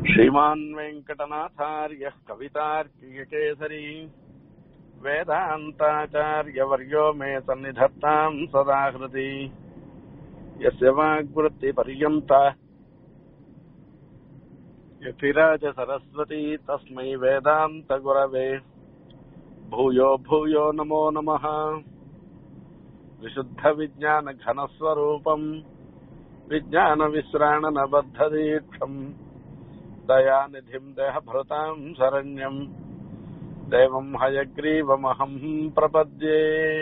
श्रीमान् वेङ्कटनाथार्यः कवितार्किककेसरी वेदान्ताचार्यवर्यो मे सन्निधत्ताम् सदा हृदि यस्य वाग्वृत्तिपर्यन्ता यतिराजसरस्वती तस्मै वेदान्तगुरवे भूयो भूयो नमो नमः विशुद्धविज्ञानघनस्वरूपम् विज्ञानविश्राणनबद्धदीक्षम् दयानिधिम् देहभृताम् शरण्यम् देवम् हयग्रीवमहम् प्रपद्ये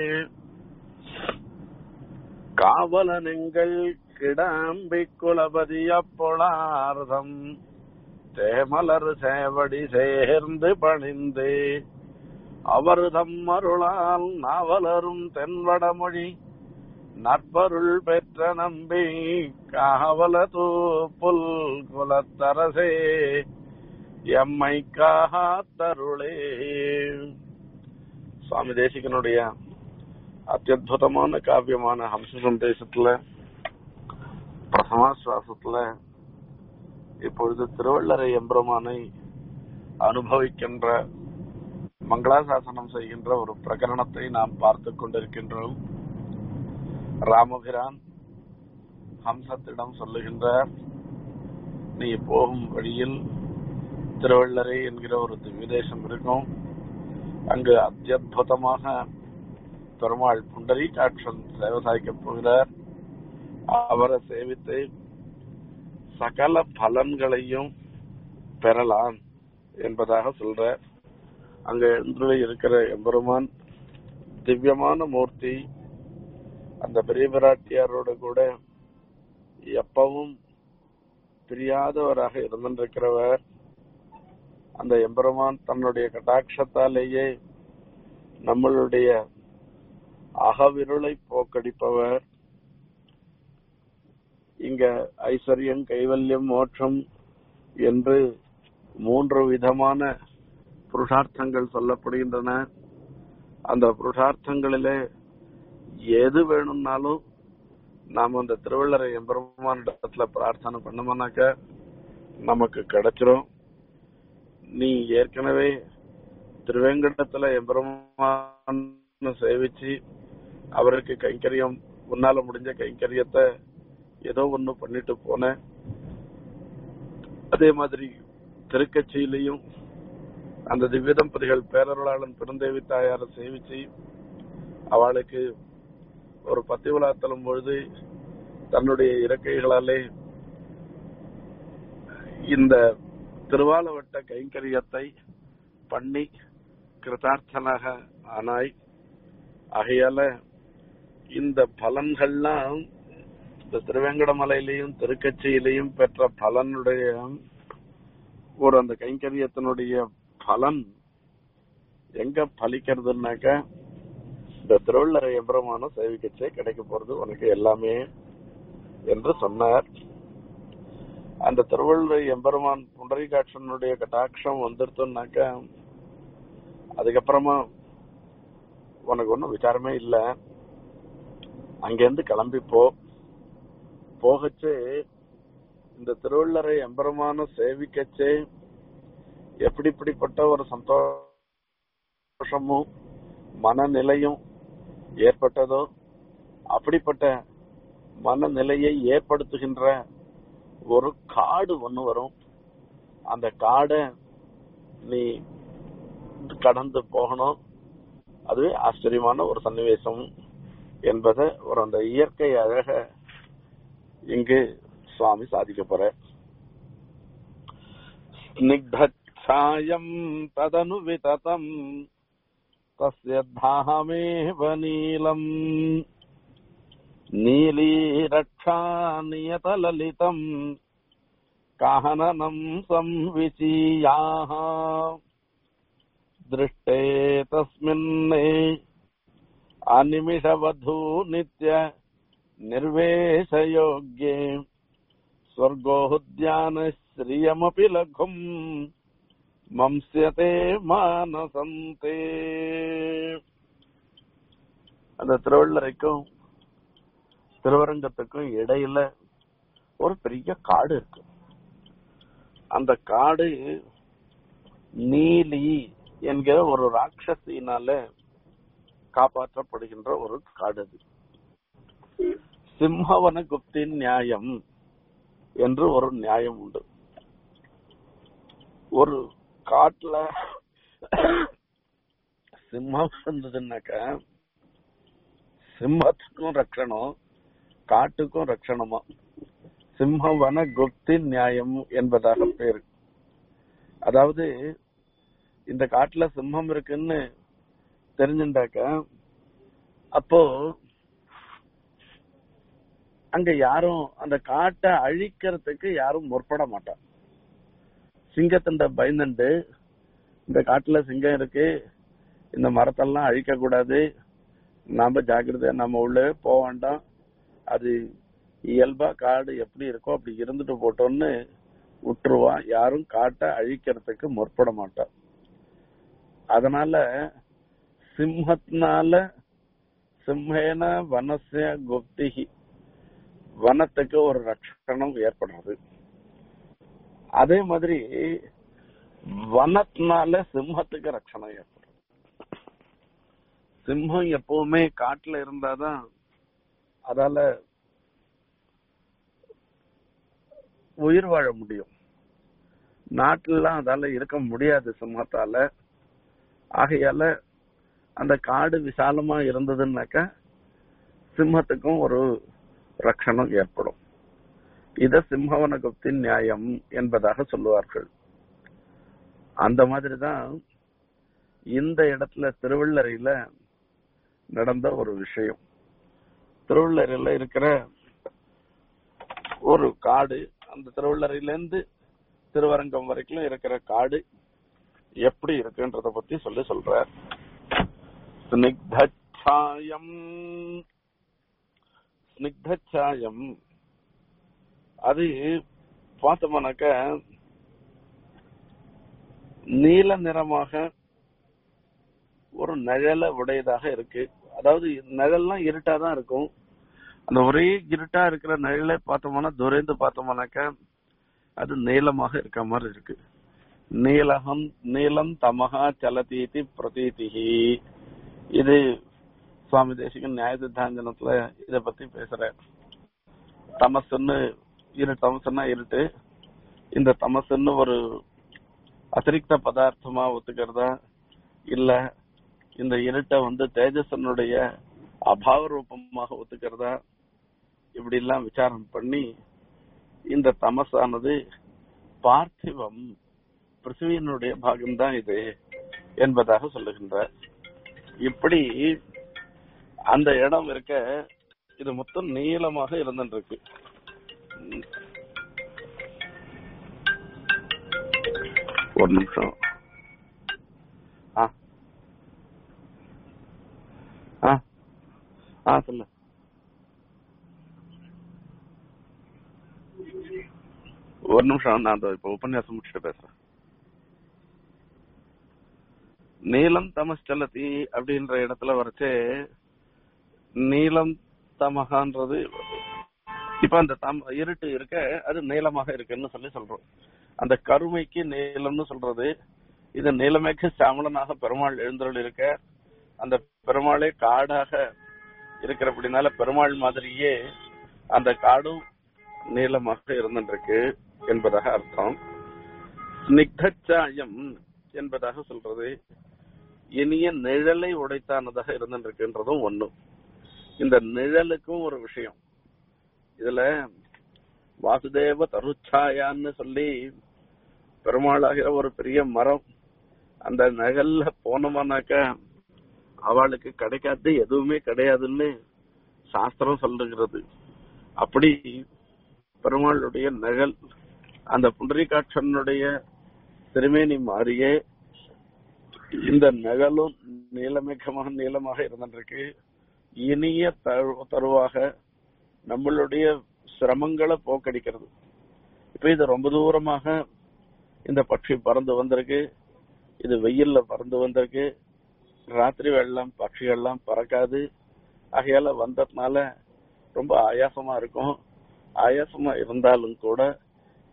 காவலனெங்கள் கிடாம்பி குலபதியப்பொழார்தம் தேமலர் சேவடி சேர்ந்து பணிந்து அவர்தம் அருளால் நாவலரும் தென்வடமொழி நற்பருள் பெற்ற நம்பி காவல தூப்புல் குலத்தரசே எம்மை காத்தருளே சுவாமி தேசிகனுடைய அத்தியுதமான காவியமான ஹம்ச சந்தேசத்துல பிரசமாசுவாசத்துல இப்பொழுது திருவள்ளரை எம்பெருமானை அனுபவிக்கின்ற மங்களாசாசனம் செய்கின்ற ஒரு பிரகரணத்தை நாம் பார்த்து கொண்டிருக்கின்றோம் ராமபிரான் ஹம்சத்திடம் சொல்லுகின்றார் நீ போகும் வழியில் திருவள்ளரை என்கிற ஒரு திவ்யதேசம் இருக்கும் அங்கு அத்தியுதமாக பெருமாள் புண்டரி காட்சன் சேவை சாய்க்கப் போகிறார் அவரை சேவித்து சகல பலன்களையும் பெறலாம் என்பதாக சொல்ற அங்க எழுந்துள்ள இருக்கிற எம்பெருமான் திவ்யமான மூர்த்தி அந்த பெரிய பிராட்டியாரோட கூட எப்பவும் பிரியாதவராக இருந்திருக்கிறவர் அந்த எம்பெருமான் தன்னுடைய கட்டாட்சத்தாலேயே நம்மளுடைய அகவிருளை போக்கடிப்பவர் இங்க ஐஸ்வர்யம் கைவல்யம் மோட்சம் என்று மூன்று விதமான புருஷார்த்தங்கள் சொல்லப்படுகின்றன அந்த புருஷார்த்தங்களிலே எது வேணும்னாலும் நாம் அந்த திருவள்ளரை எம்பெருமான் இடத்துல பிரார்த்தனை பண்ணோம்னாக்க நமக்கு கிடைச்சிரும் நீ ஏற்கனவே திருவேங்கடத்துல எம்பெருமான் சேவிச்சு அவருக்கு கைங்கரியம் உன்னால முடிஞ்ச கைங்கரியத்தை ஏதோ ஒண்ணு பண்ணிட்டு போன அதே மாதிரி திருக்கட்சியிலையும் அந்த திவ்ய தம்பதிகள் பேரருளாளன் பெருந்தேவி தாயார சேவிச்சு அவளுக்கு ஒரு பத்தி விழா தள்ளும் பொழுது தன்னுடைய இறக்கைகளாலே இந்த திருவாலவட்ட கைங்கரியத்தை பண்ணி கிருதார்த்தனாக ஆனாய் ஆகையால இந்த பலன்கள்லாம் இந்த திருவேங்கடமலையிலையும் திருக்கட்சியிலையும் பெற்ற பலனுடைய ஒரு அந்த கைங்கரியத்தினுடைய பலன் எங்க பலிக்கிறதுனாக்க இந்த திருவள்ளரை எம்பிரமானம் சேவிக்கச்சே கிடைக்க போறது உனக்கு எல்லாமே என்று சொன்னார் அந்த திருவள்ளுரை எம்பெருமான் புண்டரிகாட்சனுடைய கட்டாட்சம் வந்துருத்தோம்னாக்க அதுக்கப்புறமா உனக்கு ஒன்றும் விசாரமே இல்லை அங்கேருந்து கிளம்பி போ போகச்சே இந்த திருவள்ளரை எம்பெருமான சேவிக்கச்சே எப்படி இப்படிப்பட்ட ஒரு சந்தோஷமும் மனநிலையும் ஏற்பட்டதோ அப்படிப்பட்ட மனநிலையை ஏற்படுத்துகின்ற ஒரு காடு ஒண்ணு வரும் அந்த காடை நீ கடந்து போகணும் அதுவே ஆச்சரியமான ஒரு சன்னிவேசம் என்பதை ஒரு அந்த இயற்கை அழக இங்கு சுவாமி சாதிக்க போற ஸ்னிக்தாயம் ததனு விததம் தஸ்ய தாமேவ நீலம் நீலீரக்ஷா நியதலலிதம் கானனம் संविचीयाः दृष्टे तस्मिन्ने अनिमिषवधू नित्य निर्वेशयोग्ये स्वर्गोद्यानश्रियमपि लघुम् மம்சியதே மானசந்தே அந்த திருவள்ளரைக்கும் திருவரங்கத்துக்கும் இடையில ஒரு பெரிய காடு இருக்கு அந்த காடு நீலி என்கிற ஒரு ராட்சசியினால காப்பாற்றப்படுகின்ற ஒரு காடு அது சிம்மவன குப்தின் நியாயம் என்று ஒரு நியாயம் உண்டு ஒரு காட்டுல சிம்மம் இருந்ததுன்னாக்க சிம்மத்துக்கும் ரட்சணம் காட்டுக்கும் ரட்சணமா சிம்மவன குப்தி நியாயம் என்பதாக பேரு அதாவது இந்த காட்டுல சிம்மம் இருக்குன்னு தெரிஞ்சுட்டாக்க அப்போ அங்க யாரும் அந்த காட்டை அழிக்கிறதுக்கு யாரும் முற்பட மாட்டான் சிங்கத்தின் பயந்துண்டு இந்த காட்டுல சிங்கம் இருக்கு இந்த மரத்தெல்லாம் அழிக்க கூடாது நாம ஜாக்கிரதையா நம்ம உள்ளே போக வேண்டாம் அது இயல்பா காடு எப்படி இருக்கோ அப்படி இருந்துட்டு போட்டோம்னு விட்டுருவான் யாரும் காட்டை அழிக்கிறதுக்கு முற்பட மாட்டான் அதனால சிம்மத்தினால சிம்மேன வனசிய குப்திகி வனத்துக்கு ஒரு ரட்சணம் ஏற்படுறது அதே மாதிரி வனத்தினால சிம்மத்துக்கு ரட்சணம் ஏற்படும் சிம்மம் எப்பவுமே காட்டுல இருந்தாதான் அதால உயிர் வாழ முடியும் நாட்டுலாம் அதால இருக்க முடியாது சிம்மத்தால ஆகையால அந்த காடு விசாலமா இருந்ததுன்னாக்க சிம்மத்துக்கும் ஒரு ரட்சணம் ஏற்படும் இத சிம்மவன குப்தின் நியாயம் என்பதாக சொல்லுவார்கள் அந்த மாதிரிதான் இந்த இடத்துல திருவள்ளரையில நடந்த ஒரு விஷயம் திருவள்ளரையில இருக்கிற ஒரு காடு அந்த திருவள்ளரையில இருந்து திருவரங்கம் வரைக்கும் இருக்கிற காடு எப்படி இருக்குன்றத பத்தி சொல்லி சொல்ற ஸ்னிக்தாயம் ஸ்னிக்தாயம் அது பார்த்தோம்னாக்க நீல நிறமாக ஒரு நிழல உடையதாக இருக்கு அதாவது நிழல்லாம் இருட்டாதான் இருக்கும் அந்த ஒரே இருட்டா இருக்கிற நிழலை பார்த்தோம்னா துரைந்து பார்த்தோம்னாக்க அது நீளமாக இருக்க மாதிரி இருக்கு நீலகம் நீலம் தமகா சலதீதி பிரதீதிஹி இது சுவாமி தேசிகன் நியாய சித்தாஞ்சனத்துல இத பத்தி பேசுற தமசுன்னு இரு தமசுன்னா இருட்டு இந்த தமசுன்னு ஒரு அதிரிக்த பதார்த்தமா ஒத்துக்கிறதா இல்ல இந்த இருட்டை வந்து தேஜசனுடைய அபாவ ரூபமாக ஒத்துக்கிறதா இப்படி எல்லாம் விசாரம் பண்ணி இந்த தமசானது பார்த்திவம் பிருத்திவியினுடைய பாகம்தான் இது என்பதாக சொல்லுகின்றார் இப்படி அந்த இடம் இருக்க இது மொத்தம் நீளமாக இருந்துருக்கு ஒரு நிமிஷம் ஆ ஆ ஆ சொல்லு ஒரு நிமிஷம் நான் அந்த இப்ப உபன்யாசம் முடிச்சுட்டு பேசுறேன் நீலம் தமஸ்டலதி அப்படின்ற இடத்துல வரைச்சே நீலம் தமகான்றது இப்ப அந்த தம் இருட்டு இருக்க அது நீளமாக இருக்குன்னு சொல்லி சொல்றோம் அந்த கருமைக்கு நீளம்னு சொல்றது இது நீலமேக்கு சாமலனாக பெருமாள் எழுந்தருள் இருக்க அந்த பெருமாளே காடாக இருக்கிறபடினால பெருமாள் மாதிரியே அந்த காடும் நீளமாக இருந்துருக்கு என்பதாக அர்த்தம் ஸ்னிக்தாயம் என்பதாக சொல்றது இனிய நிழலை உடைத்தானதாக இருந்துருக்குன்றதும் ஒண்ணு இந்த நிழலுக்கும் ஒரு விஷயம் இதுல வாசுதேவ தருச்சாயான்னு சொல்லி பெருமாளாகிற ஒரு பெரிய மரம் அந்த நிழல்ல போனோமானாக்க அவளுக்கு கிடைக்காது எதுவுமே கிடையாதுன்னு சாஸ்திரம் சொல்லுகிறது அப்படி பெருமாளுடைய நிழல் அந்த புண்டரிகாட்சனுடைய திருமேனி மாறியே இந்த நிழலும் நீளமிகமாக நீளமாக இருந்திருக்கு இனிய தரு- தருவாக நம்மளுடைய சிரமங்களை போக்கடிக்கிறது இப்ப இது ரொம்ப தூரமாக இந்த பட்சி பறந்து வந்திருக்கு இது வெயில்ல பறந்து வந்திருக்கு ராத்திரி வெள்ளம் பட்சிகள்லாம் பறக்காது ஆகையால வந்ததுனால ரொம்ப ஆயாசமா இருக்கும் ஆயாசமா இருந்தாலும் கூட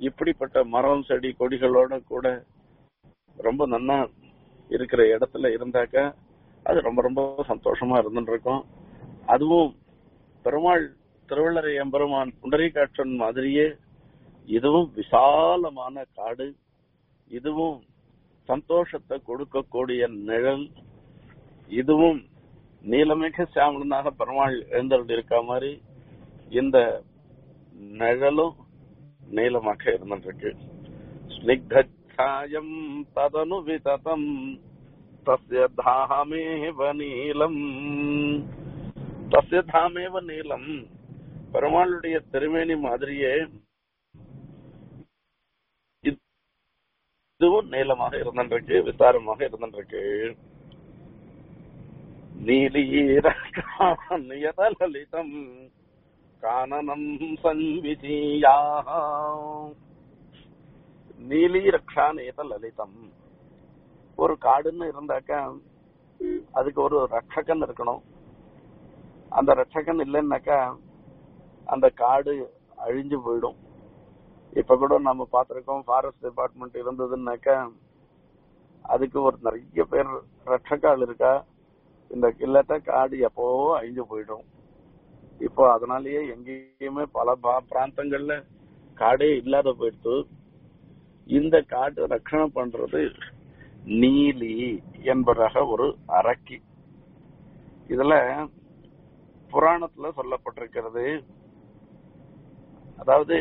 இப்படிப்பட்ட மரம் செடி கொடிகளோட கூட ரொம்ப நன்னா இருக்கிற இடத்துல இருந்தாக்க அது ரொம்ப ரொம்ப சந்தோஷமா இருந்துட்டு இருக்கும் அதுவும் பெருமாள் திருவள்ளரை எம்பெருமான் புண்டரீகாட்சன் மாதிரியே இதுவும் விசாலமான காடு இதுவும் சந்தோஷத்தை கொடுக்கக்கூடிய நிழல் இதுவும் நீலமிக சாமலனாக பெருமாள் எழுந்தருள் இருக்க மாதிரி இந்த நிழலும் நீளமாக இருந்துருக்கு ஸ்னிக்தாயம் ததனு விததம் தஸ்ய தாமேவ நீலம் தஸ்ய தாமேவ நீலம் பெருமாளுடைய திருமேனி மாதிரியே இதுவும் நீளமாக இருந்துருக்கு விசாரமாக இருந்துருக்கு நீலீரலிதம் கானனம் சன்விஜீயா நீலி ரக்ஷாநேத லலிதம் ஒரு காடுன்னு இருந்தாக்க அதுக்கு ஒரு ரட்சகன் இருக்கணும் அந்த ரட்சகன் இல்லைன்னாக்கா அந்த காடு அழிஞ்சு போயிடும் இப்ப கூட நம்ம பார்த்திருக்கோம் ஃபாரஸ்ட் டிபார்ட்மெண்ட் இருந்ததுன்னாக்கா அதுக்கு ஒரு நிறைய பேர் ரட்சகால் இருக்கா இந்த கில்லட்ட காடு எப்போ அழிஞ்சு போயிடும் இப்போ அதனாலயே எங்கேயுமே பல பா- பிராந்தங்கள்ல காடே இல்லாத போயிடுத்து இந்த காட்டு ரட்சணம் பண்றது நீலி என்பதாக ஒரு அரக்கி இதுல புராணத்துல சொல்லப்பட்டிருக்கிறது அதாவது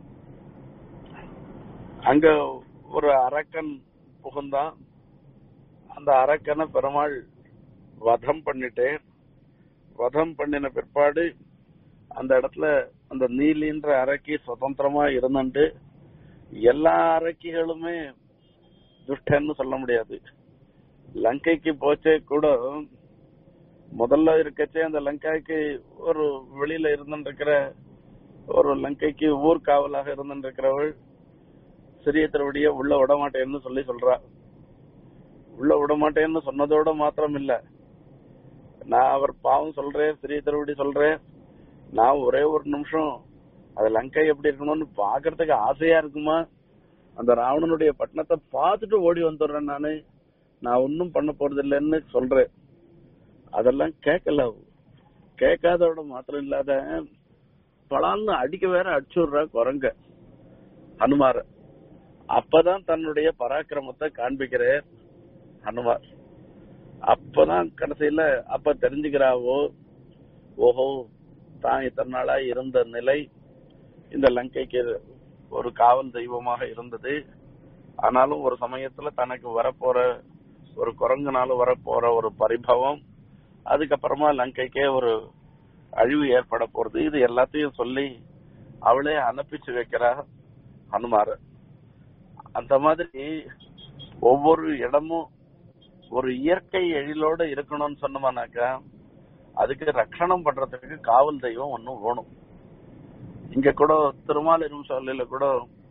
அங்க ஒரு அரக்கன் புகுந்தான் அந்த அரக்கனை பெருமாள் வதம் பண்ணிட்டு வதம் பண்ணின பிற்பாடு அந்த இடத்துல அந்த நீலின்ற அரக்கி சுதந்திரமா இருந்துட்டு எல்லா அரக்கிகளுமே துஷ்டன்னு சொல்ல முடியாது லங்கைக்கு போச்சே கூட முதல்ல இருக்கச்சே அந்த லங்காய்க்கு ஒரு வெளியில இருந்துருக்கிற ஒரு லங்கைக்கு ஊர்காவலாக இருந்துருக்கிறவள் சிறிய திருவடிய உள்ள விட மாட்டேன்னு சொல்லி சொல்றா உள்ள விட மாட்டேன்னு சொன்னதோட மாத்திரம் இல்ல நான் அவர் பாவம் சொல்றேன் சிறிய திருவடி சொல்றேன் நான் ஒரே ஒரு நிமிஷம் அது லங்கை எப்படி இருக்கணும்னு பாக்குறதுக்கு ஆசையா இருக்குமா அந்த ராவணனுடைய பட்டணத்தை பார்த்துட்டு ஓடி வந்துடுறேன் நானு நான் ஒன்னும் பண்ண போறது இல்லைன்னு சொல்றேன் அதெல்லாம் கேட்கல அவ. கேட்காதோட மாத்திரம் இல்லாத பலான்னு அடிக்க வேற அடிச்சுடுறா குரங்க ஹனுமார அப்பதான் தன்னுடைய பராக்கிரமத்தை காண்பிக்கிறார் ஹனுமார் அப்பதான் கடைசியில அப்ப தெரிஞ்சுக்கிறாவோ ஓஹோ தான் இத்தனை நாளா இருந்த நிலை இந்த லங்கைக்கு ஒரு காவல் தெய்வமாக இருந்தது ஆனாலும் ஒரு சமயத்துல தனக்கு வரப்போற ஒரு குரங்குனால வரப்போற ஒரு பரிபவம் அதுக்கப்புறமா லங்கைக்கே ஒரு அழிவு ஏற்பட போறது இது எல்லாத்தையும் சொல்லி அவளே அனுப்பிச்சு வைக்கிறா ஹனுமார அந்த மாதிரி ஒவ்வொரு இடமும் ஒரு இயற்கை எழிலோட இருக்கணும்னு சொன்னோம்னாக்கா அதுக்கு ரட்சணம் பண்றதுக்கு காவல் தெய்வம் ஒன்னும் வேணும் இங்க கூட திருமாலிரும் சொல்லில கூட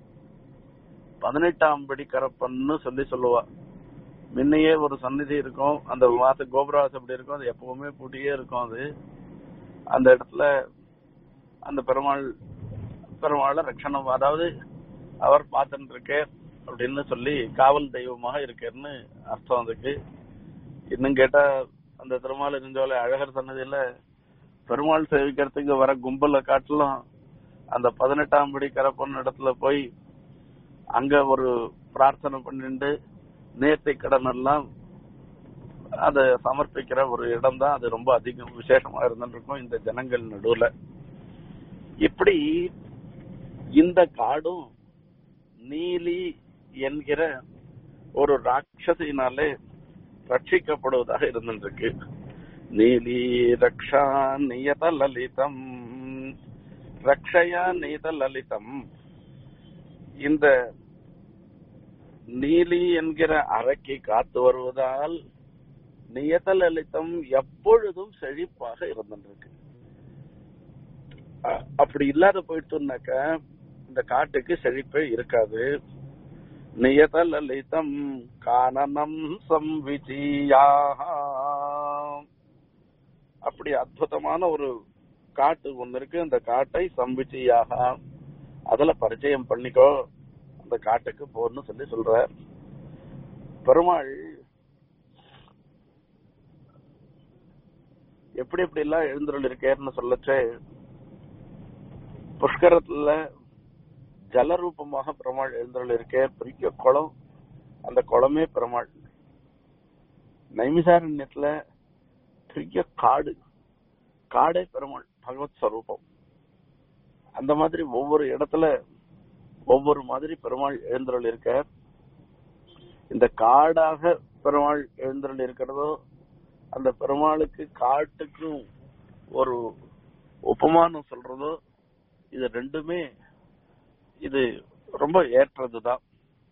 பதினெட்டாம் படி கரப்பன்னு சொல்லி சொல்லுவா முன்னையே ஒரு சந்நிதி இருக்கும் அந்த மாச கோபுரவாசம் அப்படி இருக்கும் அது எப்பவுமே பூட்டியே இருக்கும் அது அந்த இடத்துல அந்த பெருமாள் பெருமாளை ரட்சணம் அதாவது அவர் பார்த்துட்டு இருக்கே அப்படின்னு சொல்லி காவல் தெய்வமாக இருக்கேன்னு அர்த்தம் அதுக்கு இன்னும் கேட்டா அந்த திருமால் இருந்தோல அழகர் சன்னதியில பெருமாள் சேவிக்கிறதுக்கு வர கும்பல காட்டிலும் அந்த பதினெட்டாம் படி கரப்பன் இடத்துல போய் அங்க ஒரு பிரார்த்தனை பண்ணிட்டு நேர்த்தி கடன் எல்லாம் அதை சமர்ப்பிக்கிற ஒரு இடம் தான் அது ரொம்ப அதிகம் விசேஷமா இருந்துருக்கும் இந்த ஜனங்கள் நடுவுல இப்படி இந்த காடும் நீலி என்கிற ஒரு ராட்சசினாலே ரட்சிக்கப்படுவதாக இருந்துருக்கு நீலி ரக்ஷா நியத லலிதம் ரக்ஷயா நீத லலிதம் இந்த நீலி என்கிற அரக்கை காத்து வருவதால் நியத லலிதம் எப்பொழுதும் செழிப்பாக இருந்துருக்கு அ- அப்படி இல்லாத போயிட்டுனாக்க இந்த காட்டுக்கு செழிப்பே இருக்காது நியத லலிதம் கானனம் சம்விஜியாக அப்படி அற்புதமான ஒரு காட்டு ஒண்ணு இருக்கு அந்த காட்டை சம்பிச்சியாக அதுல பரிச்சயம் பண்ணிக்கோ இந்த காட்டுக்கு போன்னு சொல்லி சொல்றார் பெருமாள் எப்படி எப்படி எல்லாம் எழுந்துருள் இருக்கேன்னு சொல்லச்சு புஷ்கரத்துல ஜலரூபமாக பெருமாள் எழுந்துருள் இருக்கே பெரிய குளம் அந்த குளமே பெருமாள் நைமிசாரண்யத்துல பெரிய காடு காடே பெருமாள் பகவத் ஸ்வரூபம் அந்த மாதிரி ஒவ்வொரு இடத்துல ஒவ்வொரு மாதிரி பெருமாள் எழுந்தருள் இருக்க இந்த காடாக பெருமாள் எழுந்தருள் இருக்கிறதோ அந்த பெருமாளுக்கு காட்டுக்கும் ஒரு உபமானம் சொல்றதோ இது ரெண்டுமே இது ரொம்ப ஏற்றதுதான்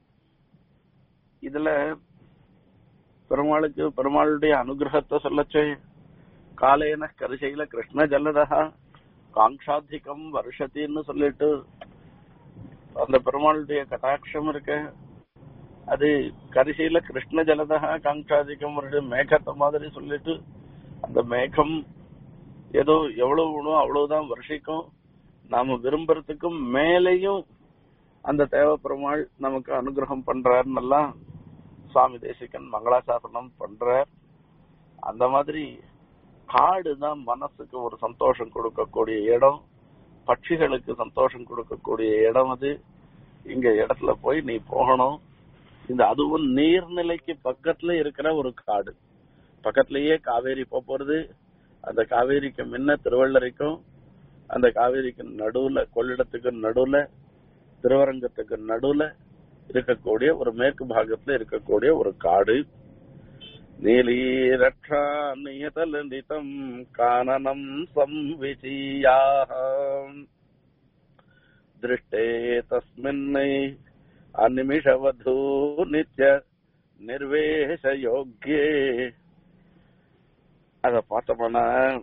இதுல பெருமாளுக்கு பெருமாளுடைய அனுகிரகத்தை சொல்லச்சே காலேன கரிசையில கிருஷ்ண ஜலதா காங்ஷாதிகம் வருஷத்தின்னு சொல்லிட்டு அந்த பெருமாளுடைய கட்டாட்சம் இருக்க அது கரிசையில கிருஷ்ண ஜலதா காங்ஷாதிகம் வருஷ மேகத்தை மாதிரி சொல்லிட்டு அந்த மேகம் ஏதோ எவ்வளவு வேணும் அவ்வளவுதான் வருஷிக்கும் நாம விரும்புறதுக்கும் மேலேயும் அந்த தேவ பெருமாள் நமக்கு அனுகிரகம் பண்றாருன்னெல்லாம் சுவாமி தேசிகன் மங்களாசாசனம் பண்றார் அந்த மாதிரி காடு தான் மனசுக்கு ஒரு சந்தோஷம் கொடுக்கக்கூடிய இடம் பட்சிகளுக்கு சந்தோஷம் கொடுக்கக்கூடிய இடம் அது இங்க இடத்துல போய் நீ போகணும் இந்த அதுவும் நீர்நிலைக்கு பக்கத்துல இருக்கிற ஒரு காடு பக்கத்திலேயே காவேரி போக போறது அந்த காவேரிக்கு முன்ன திருவள்ளரைக்கும் அந்த காவேரிக்கு நடுவுல கொள்ளிடத்துக்கு நடுவுல திருவரங்கத்துக்கு நடுவுல இருக்கக்கூடிய ஒரு மேற்கு பாகத்துல இருக்கக்கூடிய ஒரு காடு நீலீரக்ஷா நியதலலிதம் கானனம் சம்விச்சீயாக திருஷ்டே தஸ்மின் அநிமிஷவதூ நித்ய நிர்வேஷ யோக்கியே அத பார்த்தோம்னா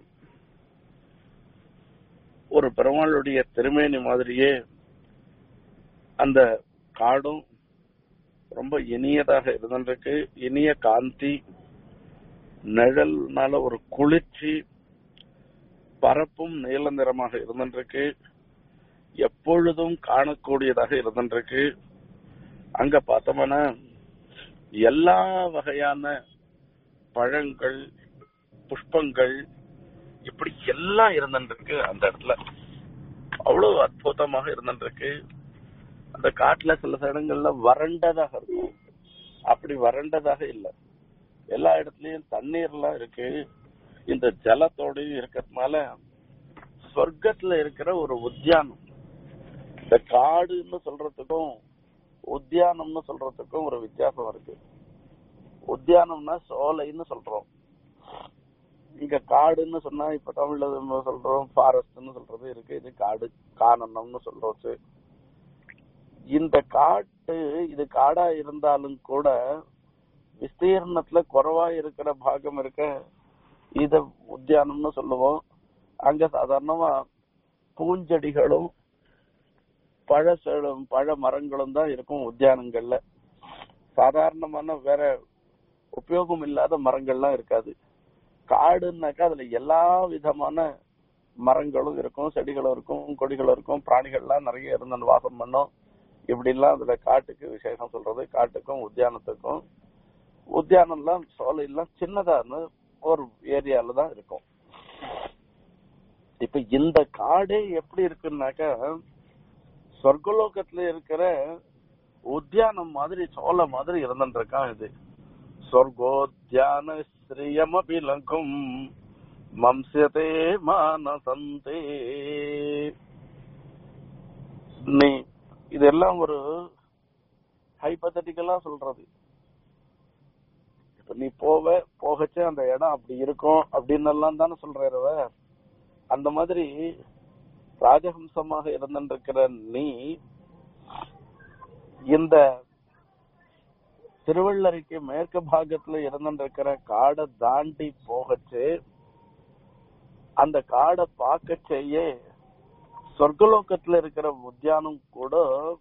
ஒரு பெருமாளுடைய திருமேனி மாதிரியே அந்த காடும் ரொம்ப இனியதாக இருந்திருக்கு இனிய காந்தி நிழல்னால ஒரு குளிர்ச்சி பரப்பும் நீல நிறமாக இருந்திருக்கு எப்பொழுதும் காணக்கூடியதாக இருந்திருக்கு அங்க பார்த்தோம்னா எல்லா வகையான பழங்கள் புஷ்பங்கள் இப்படி எல்லாம் இருந்துருக்கு அந்த இடத்துல அவ்வளவு அற்புதமாக இருந்துருக்கு அந்த காட்டுல சில இடங்கள்ல வறண்டதாக இருக்கும் அப்படி வறண்டதாக இல்ல எல்லா இடத்துலயும் தண்ணீர்லாம் இருக்கு இந்த ஜலத்தோடயும் இருக்கிறதுனால சொர்க்கத்துல இருக்கிற ஒரு உத்தியானம் இந்த காடுன்னு சொல்றதுக்கும் உத்தியானம்னு சொல்றதுக்கும் ஒரு வித்தியாசம் இருக்கு உத்தியானம்னா சோலைன்னு சொல்றோம் இங்க காடுன்னு சொன்னா இப்ப தமிழ்ல நம்ம சொல்றோம் ஃபாரஸ்ட்னு சொல்றது இருக்கு இது காடு கானனம்னு சொல்றது இந்த காட்டு இது காடா இருந்தாலும் கூட விஸ்தீர்ணத்துல குறைவா இருக்கிற பாகம் இருக்க இத உத்தியானம்னு சொல்லுவோம் அங்க சாதாரணமா பூஞ்செடிகளும் பழ செடும் பழ மரங்களும் தான் இருக்கும் உத்தியானங்கள்ல சாதாரணமான வேற உபயோகம் இல்லாத மரங்கள்லாம் இருக்காது காடுன்னாக்கா அதுல எல்லா விதமான மரங்களும் இருக்கும் செடிகளும் இருக்கும் கொடிகளும் இருக்கும் பிராணிகள்லாம் நிறைய இருந்து வாசம் பண்ணும் இப்படி எல்லாம் அதுல காட்டுக்கு விசேஷம் சொல்றது காட்டுக்கும் உத்தியானத்துக்கும் உத்தியானம்லாம் சோலையெல்லாம் சின்னதான ஒரு ஏரியால தான் இருக்கும் இப்ப இந்த காடே எப்படி இருக்குன்னாக்கா சொர்க்கலோகத்துல இருக்கிற உத்தியானம் மாதிரி சோலை மாதிரி இருந்துட்டு இருக்கான் இது சொர்க்கோத்தியான ஸ்ரீயமபி லங்கும் மம்சதே மானசந்தே நீ இதெல்லாம் ஒரு ஹைபத்தட்டிக்கலா சொல்றது இப்ப நீ போவ போகச்சே அந்த இடம் அப்படி இருக்கும் அப்படின்னு எல்லாம் தானே சொல்றவ அந்த மாதிரி ராஜஹம்சமாக இருந்திருக்கிற நீ இந்த திருவள்ளரைக்கு மேற்கு பாகத்துல இருந்திருக்கிற காடை தாண்டி போகச்சு அந்த காடை பார்க்க செய்ய சொர்க்கலோகத்துல இருக்கிற உத்தியானம் கூட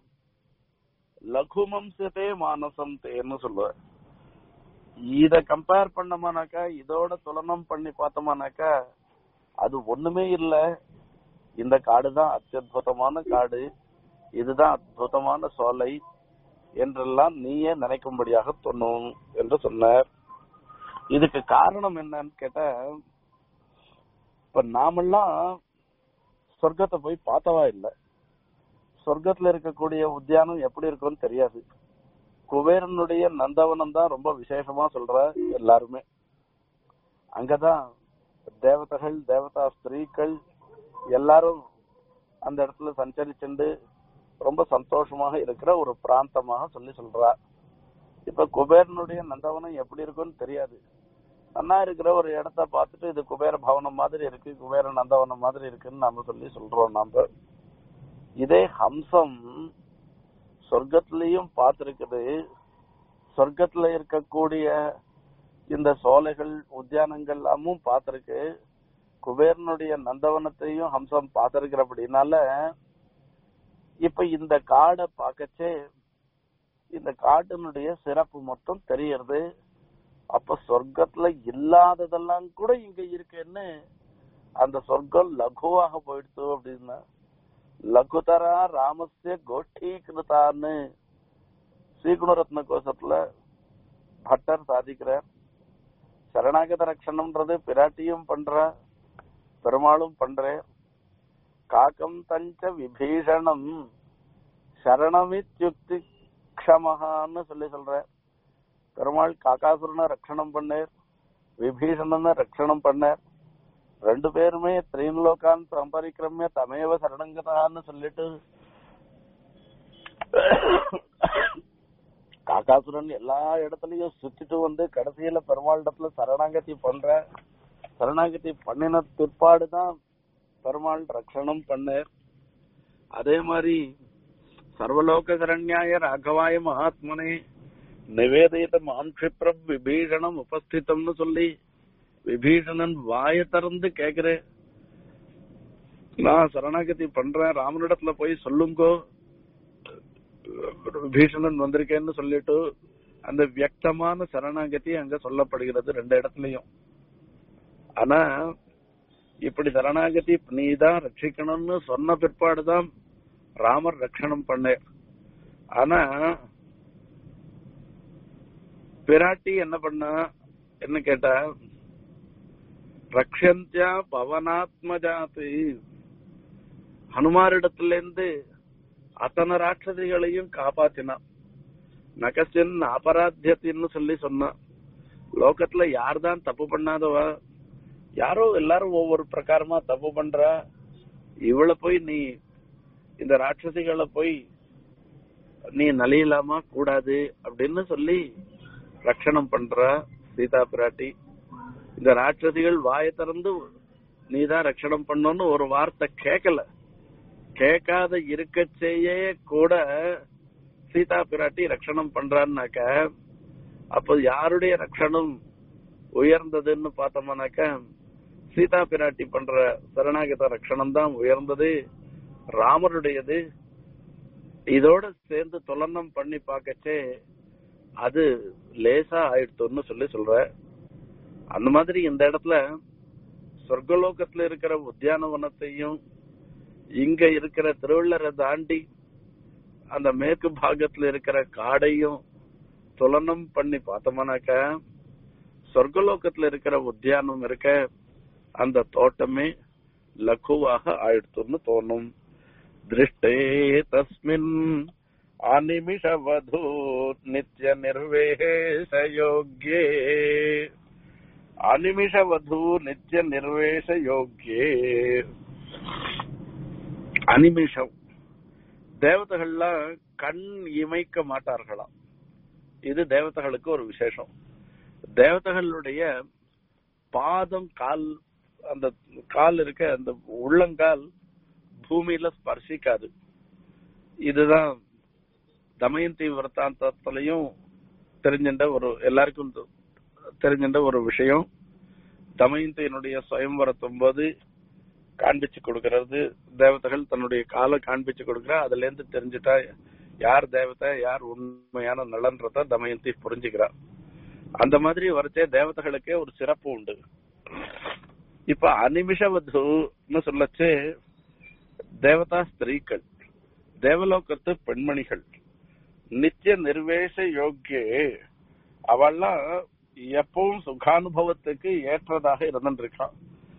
லகுமம்சத்தே மானசம் தேன்னு சொல்லுவேன் இத கம்பேர் பண்ணோமானாக்கா இதோட துலனம் பண்ணி பார்த்தோமானாக்கா அது ஒண்ணுமே இல்ல இந்த காடு தான் அத்தியுதமான காடு இதுதான் அற்புதமான சோலை என்றெல்லாம் நீயே நினைக்கும்படியாக தோணும் என்று சொன்னார் இதுக்கு காரணம் என்னன்னு கேட்டா இப்ப நாமெல்லாம் சொர்க்கத்தை போய் பார்த்தவா இல்ல சொர்க்கத்துல இருக்கக்கூடிய உத்தியானம் எப்படி இருக்கும்னு தெரியாது குபேரனுடைய நந்தவனம் தான் ரொம்ப விசேஷமா சொல்ற எல்லாருமே அங்கதான் தேவதைகள் தேவதா ஸ்திரீக்கள் எல்லாரும் அந்த இடத்துல சஞ்சரிச்சுண்டு ரொம்ப சந்தோஷமாக இருக்கிற ஒரு பிராந்தமாக சொல்லி சொல்றா இப்ப குபேரனுடைய நந்தவனம் எப்படி இருக்கும்னு தெரியாது நன்னா இருக்கிற ஒரு இடத்த பார்த்துட்டு இது குபேர பவனம் மாதிரி இருக்கு குபேர நந்தவனம் மாதிரி இருக்குன்னு நாம சொல்லி சொல்றோம் நாம இதே ஹம்சம் சொர்க்கத்திலையும் பார்த்திருக்குது சொர்க்கத்துல இருக்கக்கூடிய இந்த சோலைகள் உத்தியானங்கள் எல்லாமும் பார்த்திருக்கு குபேரனுடைய நந்தவனத்தையும் ஹம்சம் பார்த்திருக்கிறபடினால இப்ப இந்த காடை பார்க்கச்சே இந்த காட்டினுடைய சிறப்பு மொத்தம் தெரியறது அப்ப சொர்க்கத்துல இல்லாததெல்லாம் கூட இங்க இருக்குன்னு அந்த சொர்க்கம் லகுவாக போயிடுத்து அப்படின்னா லகுதரா ராமஸ்ய கோஷ்டீகிருத்தான்னு ஸ்ரீகுணரத்ன கோஷத்துல பட்டர் சாதிக்கிறார் சரணாகத ரட்சணம்ன்றது பிராட்டியும் பண்ற பெருமாளும் பண்றேன் காக்கம் தஞ்ச விபீஷணம் சரணமித்யுக்தி க்ஷமஹான்னு சொல்லி சொல்ற பெருமாள் காக்காசுரனை ரட்சணம் பண்ணார் விபீஷணனை ரட்சணம் பண்ணார் ரெண்டு பேருமே திரீன்லோகான் சம்பரிக்கிரமிய தமேவ சரணங்கதான்னு சொல்லிட்டு காக்காசுரன் எல்லா இடத்துலயும் சுத்திட்டு வந்து கடைசியில பெருமாள் இடத்துல சரணாகதி பண்ற சரணாகதி பண்ணின பிற்பாடுதான் பெருமாள் ரட்சணம் பண்ணார் அதே மாதிரி சர்வலோக சரண்யாய ராகவாய மகாத்மனே நிவேதிதம் ஆம்ஷிப்ரம் விபீஷணம் உபஸ்திதம்னு சொல்லி விபீஷணன் வாய திறந்து கேக்குறேன் நான் சரணாகதி பண்றேன் ராமனிடத்துல போய் சொல்லுங்கோ விபீஷணன் வந்திருக்கேன்னு சொல்லிட்டு அந்த வியக்தமான சரணாகதி அங்க சொல்லப்படுகிறது ரெண்டு இடத்துலயும் ஆனா இப்படி சரணாகதி நீதான் ரட்சிக்கணும்னு சொன்ன பிற்பாடுதான் ராமர் ரட்சணம் பண்ண ஆனா பிராட்டி என்ன பண்ணா என்ன கேட்டா ரக்ஷந்தியா பவனாத்மஜாத்து ஹனுமாரிடத்துல இருந்து அத்தனை ராட்சதிகளையும் காப்பாத்தினான் நகசின் அபராத்தியத்தின்னு சொல்லி சொன்னான் லோகத்துல யார்தான் தப்பு பண்ணாதவா யாரோ எல்லாரும் ஒவ்வொரு பிரகாரமா தப்பு பண்றா இவளை போய் நீ இந்த ராட்சசிகளை போய் நீ நலியலாமா கூடாது அப்படின்னு சொல்லி ரட்சணம் பண்றா சீதா பிராட்டி இந்த ராட்சசிகள் வாயை திறந்து நீதான் ரட்சணம் பண்ணணும்னு ஒரு வார்த்தை கேட்கல கேட்காத இருக்கச்சேயே கூட சீதா பிராட்டி ரட்சணம் பண்றான்னாக்க அப்ப யாருடைய ரட்சணம் உயர்ந்ததுன்னு பார்த்தோம்னாக்க சீதா பிராட்டி பண்ற சரணாகத ரட்சணம் தான் உயர்ந்தது ராமருடையது இதோட சேர்ந்து துலனம் பண்ணி பார்க்கச்சே அது லேசா ஆயிடுத்துன்னு சொல்லி சொல்ற அந்த மாதிரி இந்த இடத்துல சொர்க்கலோகத்துல இருக்கிற உத்தியானவனத்தையும் இங்க இருக்கிற திருவள்ளரை தாண்டி அந்த மேற்கு பாகத்துல இருக்கிற காடையும் துலனம் பண்ணி பார்த்தோம்னாக்க சொர்க்கலோகத்துல இருக்கிற உத்தியானம் இருக்க அந்த தோட்டமே லகுவாக ஆயிடுத்துன்னு தோணும் திருஷ்டே தஸ்மின் அனிமிஷவது நித்திய நிர்வேஷ யோக்கியே அனிமிஷவது நித்திய நிர்வேஷ யோக்கியே அனிமிஷம் தேவதைகள்லாம் கண் இமைக்க மாட்டார்களாம் இது தேவதைகளுக்கு ஒரு விசேஷம் தேவதைகளுடைய பாதம் கால் அந்த கால் இருக்க அந்த உள்ளங்கால் பூமியில ஸ்பர்சிக்காது இதுதான் தமயந்தி விரத்தாந்தத்திலையும் தெரிஞ்சின்ற ஒரு எல்லாருக்கும் தெரிஞ்சின்ற ஒரு விஷயம் தமயந்தியினுடைய சுயம்பரத்தும் போது காண்பிச்சு கொடுக்கறது தேவதைகள் தன்னுடைய காலை காண்பிச்சு கொடுக்கற அதுல இருந்து தெரிஞ்சுட்டா யார் தேவதை யார் உண்மையான நலன்றத தமயந்தி புரிஞ்சுக்கிறா அந்த மாதிரி வரச்சே தேவதைகளுக்கே ஒரு சிறப்பு உண்டு இப்ப அனிமிஷவதுன்னு சொல்லச்சே தேவதா ஸ்திரீக்கள் தேவலோகத்து பெண்மணிகள் நித்திய நிர்வேஷ யோக்கியே அவள்லாம் எப்பவும் சுகானுபவத்துக்கு ஏற்றதாக இருந்துருக்கான்